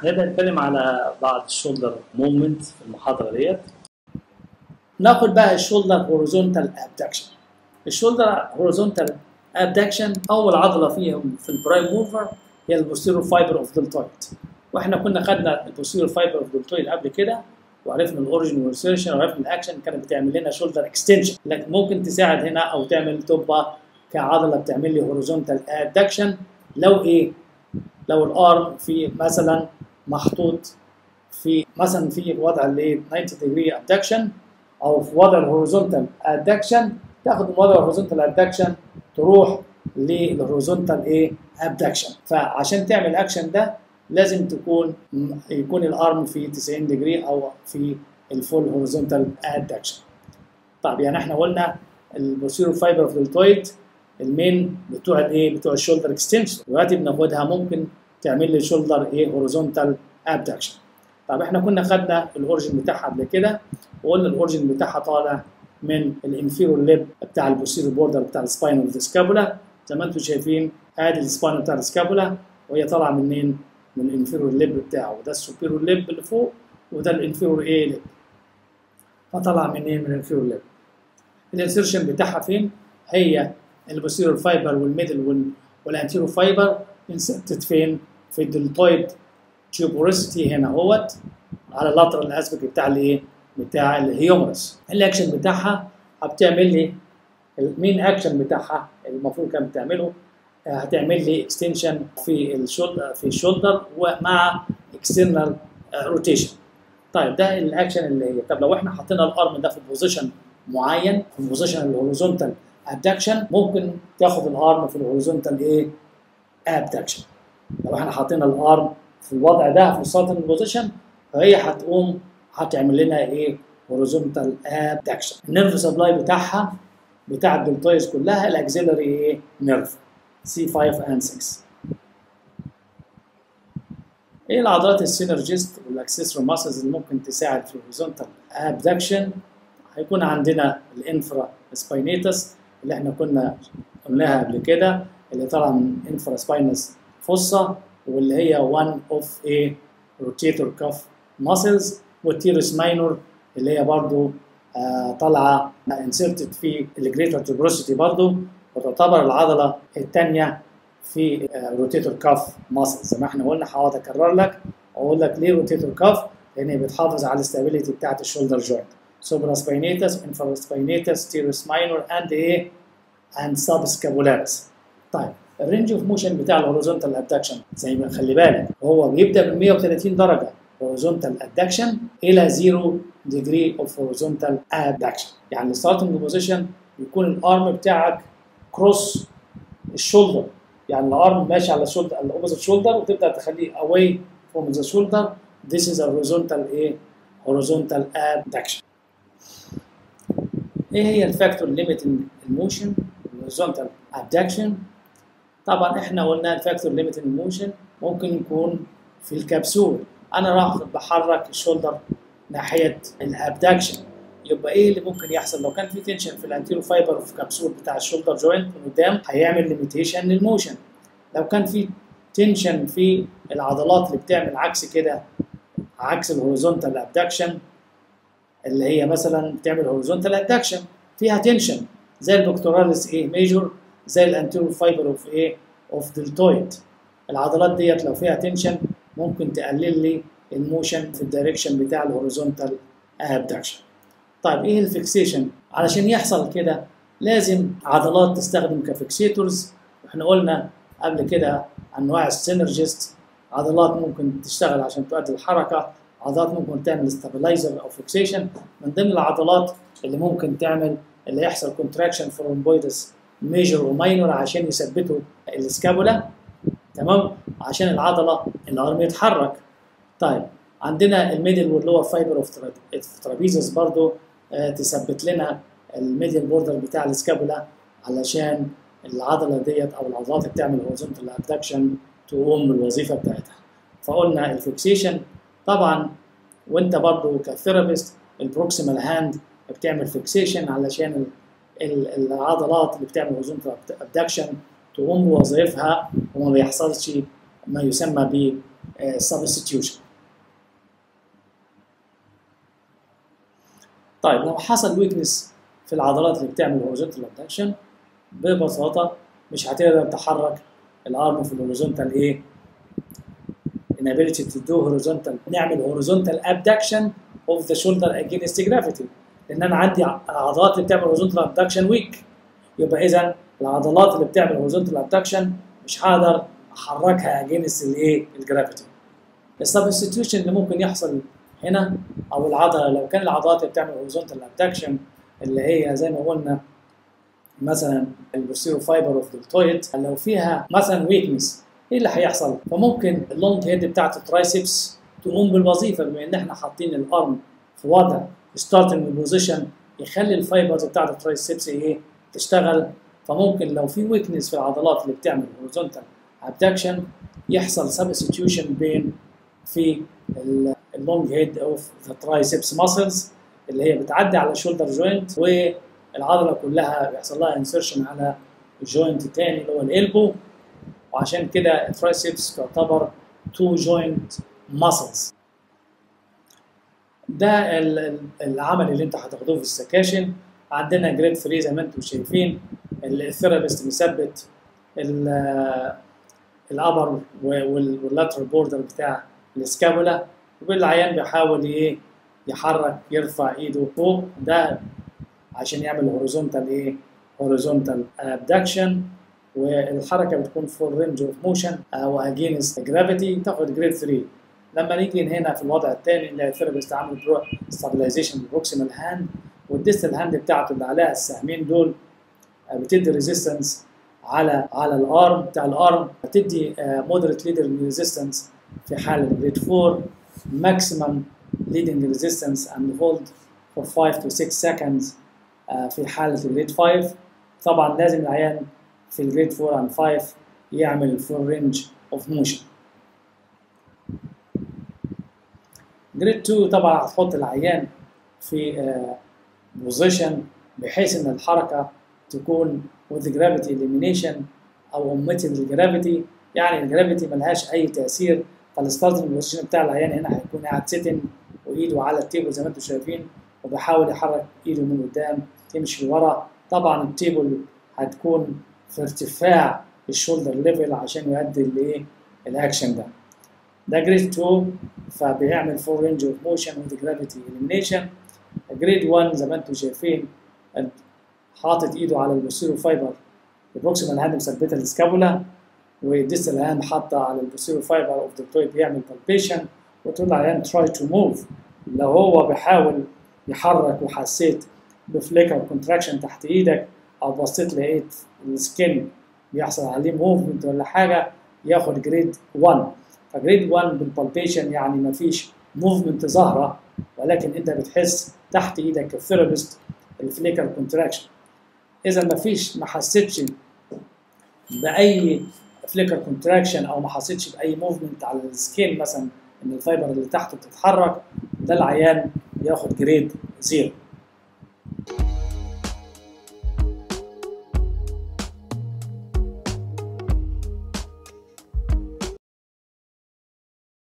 نبدأ نتكلم على بعض الشولدر موفمنت في المحاضرة ديت ناخد بقى الشولدر هوريزونتال ابدكشن الشولدر هوريزونتال ابدكشن اول عضله فيهم في البرايم موفر هي البوستيرور فايبر اوف دلتويد واحنا كنا خدنا البوستيرور فايبر اوف دلتويد قبل كده وعرفنا الاوريجن والانسيرشن وعرفنا الاكشن كانت بتعمل لنا شولدر اكستنشن لكن ممكن تساعد هنا او تعمل تبقى كعضله بتعمل لي هوريزونتال ادكشن لو ايه لو الارم في مثلا محطوط في مثلا في وضع اللي 90 ديجري ادكشن او في وضع الهوريزونتال ادكشن تاخد من وضع الهوريزونتال ادكشن تروح للهوريزونتال ايه ابدكشن فعشان تعمل اكشن ده لازم تكون يكون الارم في 90 ديجري او في الفول هوريزونتال ادكشن طيب يعني احنا قلنا البوستيرور فايبر اوف دلتويد المين بتوع الايه بتوع الشولدر اكستنشن دلوقتي بناخدها ممكن تعمل لي شولدر ايه هوريزونتال ابدكشن طب احنا كنا خدنا الاوريجن بتاعها قبل كده وقلنا الاوريجن بتاعها طالع من الانفيرور ليب بتاع البوستيرور بوردر بتاع السباين اوف ذا سكابولا زي ما انتم شايفين ادي السباين بتاع السكابولا وهي طالعه منين؟ من الانفيرور ليب بتاعه وده السوبيرور ليب اللي فوق وده الانفيرور ايه ليب فطلع منين؟ من الانفيرور ليب الانسيرشن بتاعها فين؟ هي البوستيرور فايبر والميدل والانتيرور فايبر انسرتد فين؟ في الدلتويد تيوبوريسيتي هنا اهوت على اللاترال اسبكت بتاع الايه؟ بتاع الهيومرس الاكشن بتاعها بتعمل لي المين اكشن بتاعها المفروض كانت بتعمله هتعمل لي اكستنشن في الشولدر في الشولدر ومع اكسترنال روتيشن طيب ده الاكشن اللي هي طب لو احنا حطينا الارم ده في بوزيشن معين في بوزيشن الهوريزونتال ابدكشن ممكن تاخد الارم في الهوريزونتال ايه ابدكشن لو احنا حطينا الارم في الوضع ده في السارتن بوزيشن فهي هتقوم هتعمل لنا ايه هوريزونتال ابدكشن النيرف سبلاي بتاعها بتاع الدلتويز كلها الاكسيلري ايه نيرف سي 5 and 6 ايه العضلات السينرجيست والاكسسوري ماسلز اللي ممكن تساعد في الهوريزونتال ابدكشن هيكون عندنا الانفرا سباينيتس اللي احنا كنا قلناها قبل كده اللي طالعه من انفرا سباينس فوسا واللي هي one of a rotator cuff muscles والتيرس ماينور اللي هي برضو آه طالعه انسرتد في الجريتر تبروسيتي برضو وتعتبر العضله الثانيه في روتيتور كاف ماسل زي ما احنا قلنا هقعد اكرر لك واقول لك ليه روتيتور كاف لان هي بتحافظ على الاستابيليتي بتاعت الشولدر جوينت سوبرا سباينيتس انفرا سباينيتس تيرس ماينور اند ايه اند سب سكابولاريس طيب الرينج اوف موشن بتاع الهوريزونتال ادكشن زي ما خلي بالك هو بيبدا من 130 درجه horizontal adduction الى 0 degree of horizontal abduction يعني starting position يكون الارم بتاعك كروس الشولدر يعني الارم ماشي على الشولدر الاوبوزيت شولدر وتبدا تخليه away from the shoulder this is a horizontal ايه horizontal abduction ايه هي الفاكتور ليميتنج الموشن horizontal abduction طبعا احنا قلنا الفاكتور ليميتنج الموشن ممكن يكون في الكبسول انا راح بحرك الشولدر ناحيه الابدكشن يبقى ايه اللي ممكن يحصل لو كان في تنشن في الانتيرو فايبر في كبسول بتاع الشولدر جوينت من قدام هيعمل ليميتيشن للموشن لو كان في تنشن في العضلات اللي بتعمل عكس كده عكس الهوريزونتال ابدكشن اللي هي مثلا بتعمل هوريزونتال ادكشن فيها تنشن زي البكتوراليس ايه ميجور زي الانتيرو فايبر اوف ايه اوف دلتويد العضلات ديت لو فيها تنشن ممكن تقلل لي الموشن في الدايركشن بتاع الهوريزونتال ابدكشن طيب ايه الفيكسيشن علشان يحصل كده لازم عضلات تستخدم كفيكسيتورز واحنا قلنا قبل كده انواع السينرجيست عضلات ممكن تشتغل عشان تؤدي الحركه عضلات ممكن تعمل ستابلايزر او فيكسيشن من ضمن العضلات اللي ممكن تعمل اللي يحصل كونتراكشن في الرومبويدس ميجر وماينور عشان يثبتوا السكابولا تمام عشان العضله الارم يتحرك طيب عندنا الميدل واللور فايبر اوف ترابيزس برضو آه تثبت لنا الميدل بوردر بتاع السكابولا علشان العضله ديت او العضلات اللي بتعمل هوريزونتال ابدكشن تقوم بالوظيفه بتاعتها فقلنا الفيكسيشن طبعا وانت برضو كثيرابيست البروكسيمال هاند بتعمل فيكسيشن علشان العضلات اللي بتعمل هوريزونتال ابدكشن تقوم بوظائفها وما بيحصلش ما يسمى ب سبستيوشن طيب لو حصل ويكنس في العضلات اللي بتعمل هوريزونتال ابدكشن ببساطه مش هتقدر تحرك الارم في الهوريزونتال ايه inability to do horizontal نعمل horizontal abduction of the shoulder against gravity لان انا عندي العضلات اللي بتعمل horizontal abduction weak يبقى اذا العضلات اللي بتعمل horizontal abduction مش هقدر احركها against الايه الجرافيتي السبستيوشن اللي ممكن يحصل هنا او العضله لو كان العضلات اللي بتعمل horizontal abduction اللي هي زي ما قلنا مثلا البوستيرو فايبر اوف دلتويد لو فيها مثلا ويكنس ايه اللي هيحصل؟ فممكن اللونج هيد بتاعت الترايسبس تقوم بالوظيفه بما ان احنا حاطين الارم في وضع ستارتنج بوزيشن يخلي الفايبرز بتاعت الترايسبس ايه تشتغل فممكن لو في ويكنس في العضلات اللي بتعمل هوريزونتال ابدكشن يحصل سبستيوشن بين في اللونج هيد اوف ذا ترايسبس ماسلز اللي هي بتعدي على الشولدر جوينت والعضله كلها بيحصل لها انسرشن على الجوينت الثاني اللي هو الالبو وعشان كده الترايسبس تعتبر تو جوينت ماسلز ده العمل اللي انت هتاخدوه في السكاشن عندنا جريد 3 زي ما انتم شايفين الثيرابيست بيثبت الابر واللاترال بوردر بتاع السكابولا والعيان بيحاول ايه يحرك يرفع ايده فوق ده عشان يعمل هوريزونتال ايه هوريزونتال ابدكشن والحركه بتكون فور رينج اوف موشن او اجينست جرافيتي تاخد جريد 3 لما نيجي هنا في الوضع الثاني اللي الثيرابيست عامل ستابلايزيشن بالبروكسيمال هاند والديستال هاند بتاعته اللي عليها السهمين دول بتدي ريزيستنس على على الارم بتاع الارم بتدي مودريت ليدر ريزيستنس في حاله جريد 4 ماكسيمم leading resistance and hold for 5 to 6 seconds في حالة الجريد 5 طبعا لازم العيان في الجريد 4 and 5 يعمل full range of motion جريد 2 طبعا هتحط العيان في بوزيشن بحيث ان الحركة تكون with gravity elimination او omitting الجرافيتي يعني الجرافيتي ملهاش اي تأثير فالستارتنج بوزيشن بتاع العيان هنا هيكون قاعد سيتنج وايده على التيبل زي ما انتم شايفين وبيحاول يحرك ايده من قدام تمشي لورا طبعا التيبل هتكون في ارتفاع الشولدر ليفل عشان يؤدي لايه الاكشن ده ده جريد 2 فبيعمل فور رينج اوف موشن وذ جرافيتي اليمينيشن جريد 1 زي ما انتم شايفين حاطط ايده على البوستيرو فايبر البروكسيمال هاند مثبته السكابولا والديستال هاند حاطه على البوستيرو فايبر اوف ذا بيعمل بالبيشن وتقول للعيان تراي تو موف لو هو بيحاول يحرك وحسيت بفليكر كونتراكشن تحت ايدك او بصيت لقيت السكين بيحصل عليه موفمنت ولا حاجه ياخد جريد 1 فجريد 1 بالبالبيشن يعني ما فيش موفمنت ظاهره ولكن انت بتحس تحت ايدك الثيرابيست الفليكر كونتراكشن اذا ما فيش ما حسيتش باي فليكر كونتراكشن او ما حسيتش باي موفمنت على السكين مثلا ان الفايبر اللي تحته بتتحرك ده العيان ياخد جريد زيرو